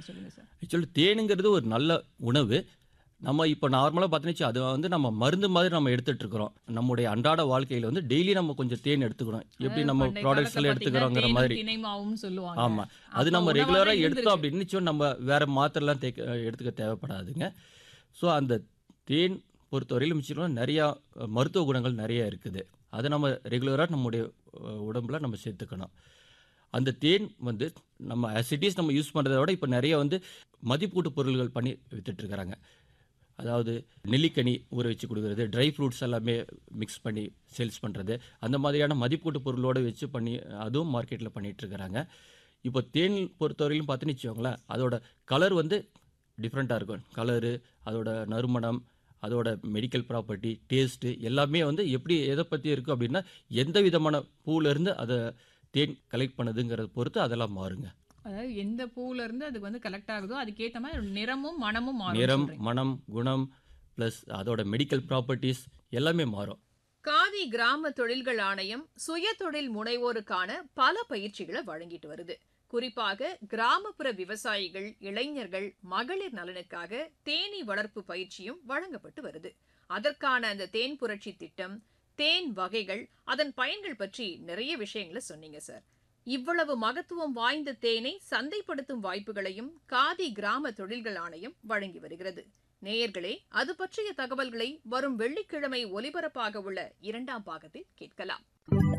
சொல்லுங்க sir actually தேனுங்கிறது ஒரு நல்ல உணவு நம்ம இப்போ நார்மலாக பார்த்துனுச்சு அது வந்து நம்ம மருந்து மாதிரி நம்ம எடுத்துட்டு இருக்கிறோம் நம்முடைய அன்றாட வாழ்க்கையில் வந்து டெய்லி நம்ம கொஞ்சம் தேன் எடுத்துக்கிறோம் எப்படி நம்ம பண்டைய ப்ராடக்ட்ஸ் காலத்துல எல்லாம் எடுத்துக்கிறோங்கிற பாத்தீங்கன்னா மாதிரி தேனும் திணைமாவும் சொல்லுவாங்க ஆமாம் அது அப்ப நம்ம உணவாவே ரெகுலராக எடுத்தோம் இருந்திருக்கு. அப்படின்னு நிச்சயம் நம்ம வேற மாத்திரைலாம் தேக்க எடுத்துக்க தேவைப்படாதுங்க ஸோ அந்த தேன் பொறுத்தவரையிலும் நிச்சயம் நிறையா அஹ், மருத்துவ குணங்கள் நிறைய இருக்குது அதை நம்ம ரெகுலராக நம்முடைய அஹ், உடம்புல நம்ம சேர்த்துக்கணும் அந்த தேன் வந்து நம்ம அசிட்டிஸ் நம்ம யூஸ் பண்ணுறத விட இப்போ நிறைய வந்து மதிப்பூட்டு பொருள்கள் பண்ணி வித்துட்டு இருக்கிறாங்க அதாவது நெல்லிக்கனி ஊற வச்சு கொடுக்குறது ட்ரை ஃப்ரூட்ஸ் எல்லாமே மிக்ஸ் பண்ணி சேல்ஸ் பண்ணுறது அந்த மாதிரியான மதிப்பூட்டு பொருளோடு வச்சு பண்ணி அதுவும் மார்க்கெட்டில் பண்ணிட்டு இருக்கிறாங்க இப்போ தேன் பொறுத்தவரையிலும் பார்த்துன்னு வச்சுக்கோங்களேன் அதோட கலர் வந்து டிஃப்ரெண்ட்டாக இருக்கும் கலரு அதோட நறுமணம் அதோட மெடிக்கல் ப்ராப்பர்ட்டி டேஸ்ட்டு எல்லாமே வந்து எப்படி எதை பற்றி இருக்குது அப்படின்னா எந்த விதமான பூவிலேருந்து அதை தேன் கலெக்ட் பண்ணுதுங்கிறத பொறுத்து அதெல்லாம் மாறுங்க அதாவது எந்த பூல இருந்து அதுக்கு வந்து கலெக்ட் ஆகுதோ அதுக்கேத்த மாதிரி நிறமும் மனமும் மாறும் நிறம் சொல்றீங்க. மனம் குணம் ப்ளஸ் அதோட மெடிக்கல் ப்ராப்பர்ட்டிஸ் எல்லாமே மாறும் காதி கிராம தொழில்கள் ஆணையம் சுய தொழில் முனைவோருக்கான பல பயிற்சிகளை வழங்கிட்டு வருது குறிப்பாக கிராமப்புற விவசாயிகள் இளைஞர்கள் மகளிர் நலனுக்காக தேனீ வளர்ப்பு பயிற்சியும் வழங்கப்பட்டு வருது அதற்கான அந்த தேன் புரட்சி திட்டம் தேன் வகைகள் அதன் பயன்கள் பற்றி நிறைய விஷயங்களை சொன்னீங்க சார் இவ்வளவு மகத்துவம் வாய்ந்த தேனை சந்தைப்படுத்தும் வாய்ப்புகளையும் காதி கிராம தொழில்கள் ஆணையம் வழங்கி வருகிறது நேயர்களே அது பற்றிய தகவல்களை வரும் வெள்ளிக்கிழமை ஒலிபரப்பாக உள்ள இரண்டாம் பாகத்தில் கேட்கலாம்